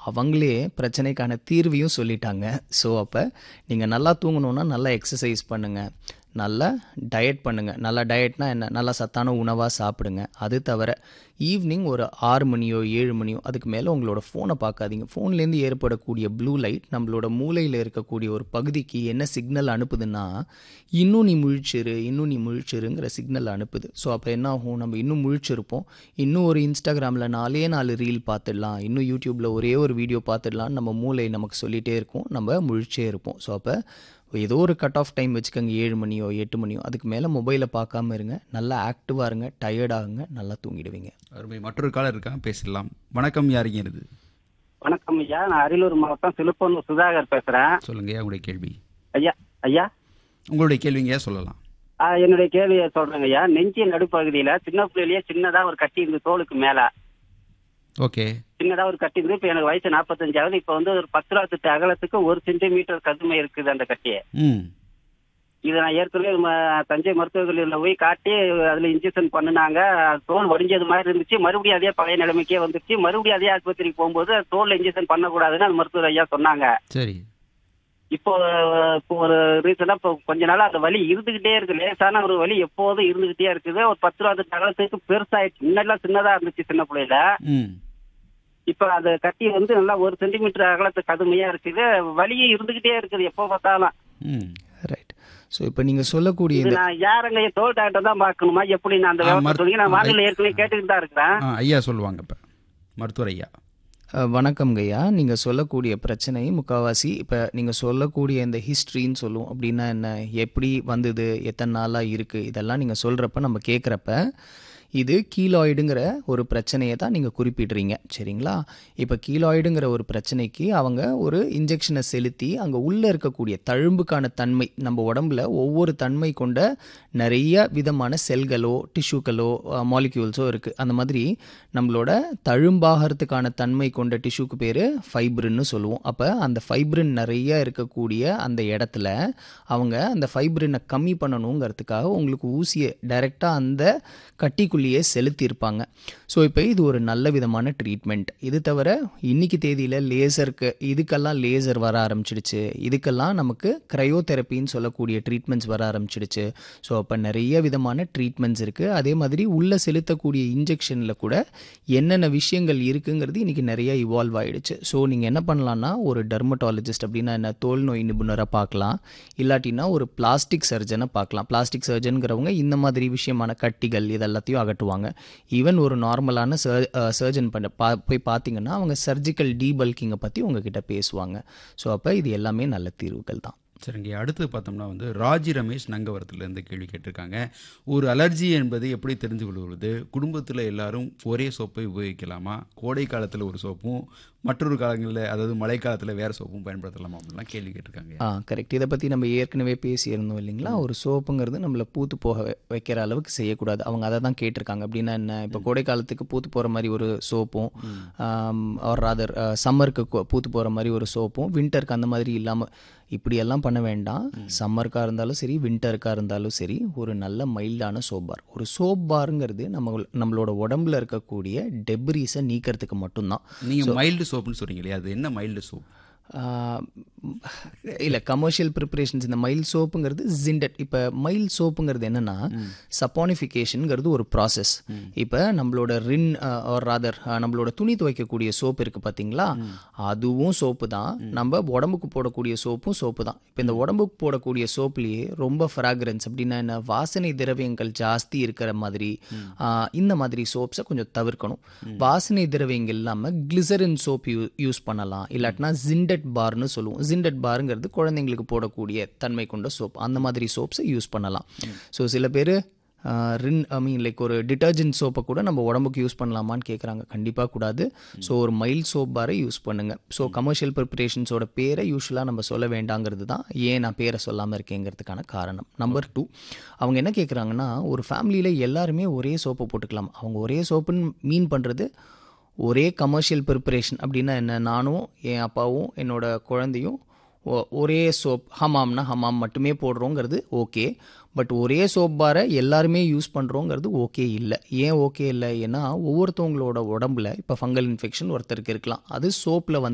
அவங்களே பிரச்சனைக்கான தீர்வையும் சொல்லிட்டாங்க ஸோ அப்போ நீங்கள் நல்லா தூங்கணுன்னா நல்லா எக்ஸசைஸ் பண்ணுங்கள் நல்லா டயட் பண்ணுங்கள் நல்லா டயட்னா என்ன நல்லா சத்தான உணவாக சாப்பிடுங்க அது தவிர ஈவினிங் ஒரு ஆறு மணியோ ஏழு மணியோ அதுக்கு மேலே உங்களோட ஃபோனை பார்க்காதீங்க ஃபோன்லேருந்து ஏற்படக்கூடிய ப்ளூ லைட் நம்மளோட மூளையில் இருக்கக்கூடிய ஒரு பகுதிக்கு என்ன சிக்னல் அனுப்புதுன்னா இன்னும் நீ முழிச்சிரு இன்னும் நீ முழிச்சிருங்கிற சிக்னல் அனுப்புது ஸோ அப்போ என்ன ஆகும் நம்ம இன்னும் முழிச்சிருப்போம் இன்னும் ஒரு இன்ஸ்டாகிராமில் நாலே நாலு ரீல் பார்த்துடலாம் இன்னும் யூடியூப்பில் ஒரே ஒரு வீடியோ பார்த்துடலான்னு நம்ம மூளை நமக்கு சொல்லிகிட்டே இருக்கும் நம்ம முழிச்சே இருப்போம் ஸோ அப்போ ஏதோ ஒரு கட் ஆஃப் டைம் வச்சுக்கோங்க ஏழு மணியோ எட்டு மணியோ அதுக்கு மேலே மொபைலை பார்க்காம இருங்க நல்லா ஆக்டிவாக இருங்க டயர்டாகுங்க நல்லா தூங்கிடுவீங்க அருமை மற்றொரு காலர் இருக்காங்க பேசலாம் வணக்கம் யாருங்க இது வணக்கம் ஐயா நான் அரியலூர் மாவட்டம் சிலுப்பனூர் சுதாகர் பேசுறேன் சொல்லுங்க உங்களுடைய கேள்வி ஐயா ஐயா உங்களுடைய கேள்விங்க சொல்லலாம் ஆ, என்னுடைய கேள்வியை சொல்றேங்க ஐயா நெஞ்சிய நடுப்பகுதியில சின்ன பிள்ளையிலேயே சின்னதா ஒரு கட்டி இருந்து தோலுக்கு மேல ஓகே சின்னதா ஒரு கட்டி இருந்து இப்ப எனக்கு வயசு நாற்பத்தஞ்சாவது இப்ப வந்து ஒரு பத்து ரூபா திட்டு அகலத்துக்கு ஒரு சென்டிமீட்டர் கதுமை இருக்குது அந்த கட்டியை ம் இதை நான் ஏற்கனவே ம- தஞ்சை மருத்துவக் கல்லூரியில போய் காட்டி அதுல இன்ஜெக்ஷன் பண்ணினாங்க தோல் வடிஞ்சது மாதிரி இருந்துச்சு மறுபடியும் அதே பழைய நிலைமைக்கே வந்துச்சு மறுபடியும் அதே ஆஸ்பத்திரிக்கு போகும்போது தோல் இன்ஜெக்ஷன் பண்ணக்கூடாதுன்னு அந்த மருத்துவர் ஐயா சொன்னாங்க சரி இப்போ இப்போ ஒரு ரீசனா இப்போ கொஞ்ச நாளா அந்த வலி இருந்துகிட்டே இருக்கு லேசான ஒரு வலி எப்போதும் இருந்துகிட்டே இருக்குது ஒரு பத்து ரூபா தகவலத்துக்கு பெருசாயிடுச்சு முன்னாடிலாம் சின்னதா இருந்துச்சு சின்ன பிள்ளையில ம் இப்ப அந்த கட்டி வந்து நல்லா ஒரு சென்டிமீட்டர் அகலத்து கடுமையா இருக்குது வலியும் இருந்துகிட்டே இருக்குது எப்போ பார்த்தாலும் ம் ரைட் ஸோ இப்போ நீங்கள் சொல்லக்கூடிய இது இந்த நான் யாருங்க தோல் டாக்டர் தான் பார்க்கணுமா எப்படி நான் அந்த ஆ, விவரத்தை மருத்து- சொல்லி நான் வானிலை ஏற்கனவே கேட்டுக்கிட்டு தான் இருக்கிறேன் ஆ ஐயா சொல்லுவாங்க இப்போ மருத்துவர் ஐயா அஹ், வணக்கம் ஐயா நீங்கள் சொல்லக்கூடிய பிரச்சனை முக்கால்வாசி இப்போ நீங்கள் சொல்லக்கூடிய இந்த ஹிஸ்ட்ரின்னு சொல்லுவோம் அப்படின்னா என்ன எப்படி வந்தது எத்தனை நாளாக இருக்குது இதெல்லாம் நீங்கள் சொல்கிறப்ப நம்ம கேட்குறப்ப இது கீலாய்டுங்கிற ஒரு பிரச்சனையை தான் நீங்கள் குறிப்பிடுறீங்க சரிங்களா இப்போ கீலாய்டுங்கிற ஒரு பிரச்சனைக்கு அவங்க ஒரு இன்ஜெக்ஷனை செலுத்தி அங்கே உள்ளே இருக்கக்கூடிய தழும்புக்கான தன்மை நம்ம உடம்புல ஒவ்வொரு தன்மை கொண்ட நிறைய விதமான செல்களோ டிஷ்யூக்களோ மாலிக்யூல்ஸோ இருக்குது அந்த மாதிரி நம்மளோட தழும்பாகிறதுக்கான தன்மை கொண்ட டிஷ்யூக்கு பேர் ஃபைப்ரின்னு சொல்லுவோம் அப்போ அந்த ஃபைப்ரின் நிறைய இருக்கக்கூடிய அந்த இடத்துல அவங்க அந்த ஃபைப்ரினை கம்மி பண்ணணுங்கிறதுக்காக உங்களுக்கு ஊசியை டைரெக்டாக அந்த கட்டிக்குள்ளேயே செலுத்தியிருப்பாங்க ஸோ இப்போ இது ஒரு நல்ல விதமான ட்ரீட்மெண்ட் இது தவிர இன்னைக்கு தேதியில் லேசருக்கு இதுக்கெல்லாம் லேசர் வர ஆரம்பிச்சிடுச்சு இதுக்கெல்லாம் நமக்கு க்ரையோதெரப்பின்னு சொல்லக்கூடிய ட்ரீட்மெண்ட்ஸ் வர ஆரம்பிச்சிடுச்சு ஸோ அப்போ நிறைய விதமான ட்ரீட்மெண்ட்ஸ் இருக்குது அதே மாதிரி உள்ளே செலுத்தக்கூடிய இன்ஜெக்ஷனில் கூட என்னென்ன விஷயங்கள் இருக்குங்கிறது இன்றைக்கி நிறைய இவால்வ் ஆயிடுச்சு ஸோ நீங்கள் என்ன பண்ணலான்னா ஒரு டெர்மட்டாலஜிஸ்ட் அப்படின்னா என்ன தோல் நோய் நிபுணரை பார்க்கலாம் இல்லாட்டினா ஒரு பிளாஸ்டிக் சர்ஜனை பார்க்கலாம் பிளாஸ்டிக் சர்ஜனுங்கிறவங்க இந்த மாதிரி விஷயமான கட்டிகள் இதெல்லாத்தையும் அகட்டுவாங்க ஈவன் ஒரு நார்மலான சர் சர்ஜன் பண்ண பா போய் பார்த்தீங்கன்னா அவங்க சர்ஜிக்கல் டீபல்கிங்கை பற்றி உங்ககிட்ட பேசுவாங்க ஸோ அப்போ இது எல்லாமே நல்ல தீர்வுகள் தான் சரிங்க அடுத்து பார்த்தோம்னா வந்து ராஜி ரமேஷ் நங்கவரத்துலேருந்து கேள்வி கேட்டிருக்காங்க ஒரு அலர்ஜி என்பது எப்படி தெரிந்து கொள்வது குடும்பத்தில் எல்லாரும் ஒரே சோப்பை உபயோகிக்கலாமா கோடை காலத்தில் ஒரு சோப்பும் மற்றொரு காலங்களில் அதாவது மழை காலத்தில் வேறு சோப்பும் பயன்படுத்தலாமா அப்படிலாம் கேள்வி கேட்டிருக்காங்க ஆ கரெக்ட் இதை பற்றி நம்ம ஏற்கனவே பேசியிருந்தோம் இல்லைங்களா ஒரு சோப்புங்கிறது நம்மளை பூத்து போக வை- வைக்கிற அளவுக்கு செய்யக்கூடாது அவங்க அதை தான் கேட்டிருக்காங்க அப்படின்னா என்ன இப்போ கோடை காலத்துக்கு பூத்து போகிற மாதிரி ஒரு சோப்பும் ஆர் ராதர் சம்மருக்கு பூத்து போகிற மாதிரி ஒரு சோப்பும் வின்டருக்கு அந்த மாதிரி இல்லாமல் இப்படியெல்லாம் பண்ண வேண்டாம் சம்மருக்காக இருந்தாலும் சரி வின்டருக்காக இருந்தாலும் சரி ஒரு நல்ல மைல்டான சோப் பார் ஒரு சோப் பாருங்கிறது நம்ம நம்மளோட உடம்புல இருக்கக்கூடிய டெப்ரீஸை நீக்கிறதுக்கு மட்டும்தான் நீங்கள் மைல்டு சோப்புன்னு சொல்றீங்க இல்லையா அது என்ன மைல்டு சோப் இல்லை கமர்ஷியல் ப்ரிப்பரேஷன்ஸ் இந்த மைல் சோப்புங்கிறது ஜிண்டட் இப்போ மைல் சோப்புங்கிறது என்னன்னா சப்பானிஃபிகேஷனுங்கிறது ஒரு ப்ராசஸ் இப்போ நம்மளோட ரின் ஆர் ராதர் நம்மளோட துணி துவைக்கக்கூடிய சோப்பு இருக்குது பார்த்தீங்களா அதுவும் சோப்பு தான் நம்ம உடம்புக்கு போடக்கூடிய சோப்பும் சோப்பு தான் இப்போ இந்த உடம்புக்கு போடக்கூடிய சோப்புலேயே ரொம்ப ஃப்ராக்ரன்ஸ் அப்படின்னா என்ன வாசனை திரவியங்கள் ஜாஸ்தி இருக்கிற மாதிரி ஆ, இந்த மாதிரி சோப்ஸை கொஞ்சம் தவிர்க்கணும் வாசனை திரவியங்கள் இல்லாமல் கிளிசரின் சோப் யூ யூஸ் பண்ணலாம் இல்லாட்டினா ஜிண்டட் பார்னு சொல்லுவோம் ஜிண்டட் பாருங்கிறது குழந்தைங்களுக்கு போடக்கூடிய தன்மை கொண்ட சோப் அந்த மாதிரி சோப்ஸை யூஸ் பண்ணலாம் ஸோ சில பேர் ரின் ஐ மீன் லைக் ஒரு டிட்டர்ஜென்ட் சோப்பை கூட நம்ம உடம்புக்கு யூஸ் பண்ணலாமான்னு கேட்குறாங்க கண்டிப்பாக கூடாது ஸோ ஒரு மைல்ட் சோப் பாரை யூஸ் பண்ணுங்கள் ஸோ கமர்ஷியல் ப்ரிப்பரேஷன்ஸோட பேரை யூஸ்வலாக நம்ம சொல்ல வேண்டாங்கிறது தான் ஏன் நான் பேரை சொல்லாமல் இருக்கேங்கிறதுக்கான காரணம் நம்பர் டூ அவங்க என்ன கேட்குறாங்கன்னா ஒரு ஃபேமிலியில் எல்லாருமே ஒரே சோப்பை போட்டுக்கலாம் அவங்க ஒரே சோப்புன்னு மீன் பண்ணுறது ஒரே கமர்ஷியல் ப்ரிப்பரேஷன் அப்படின்னா என்ன நானும் என் அப்பாவும் என்னோட குழந்தையும் ஒ- ஒரே சோப் ஹமாம்னா ஹமாம் மட்டுமே போடுறோங்கிறது ஓகே பட் ஒரே சோப் பாரை எல்லாருமே யூஸ் பண்ணுறோங்கிறது ஓகே இல்லை ஏன் ஓகே இல்லை ஏன்னா ஒவ்வொருத்தவங்களோட உடம்புல இப்போ ஃபங்கல் இன்ஃபெக்ஷன் ஒருத்தருக்கு இருக்கலாம் அது சோப்பில் வந்து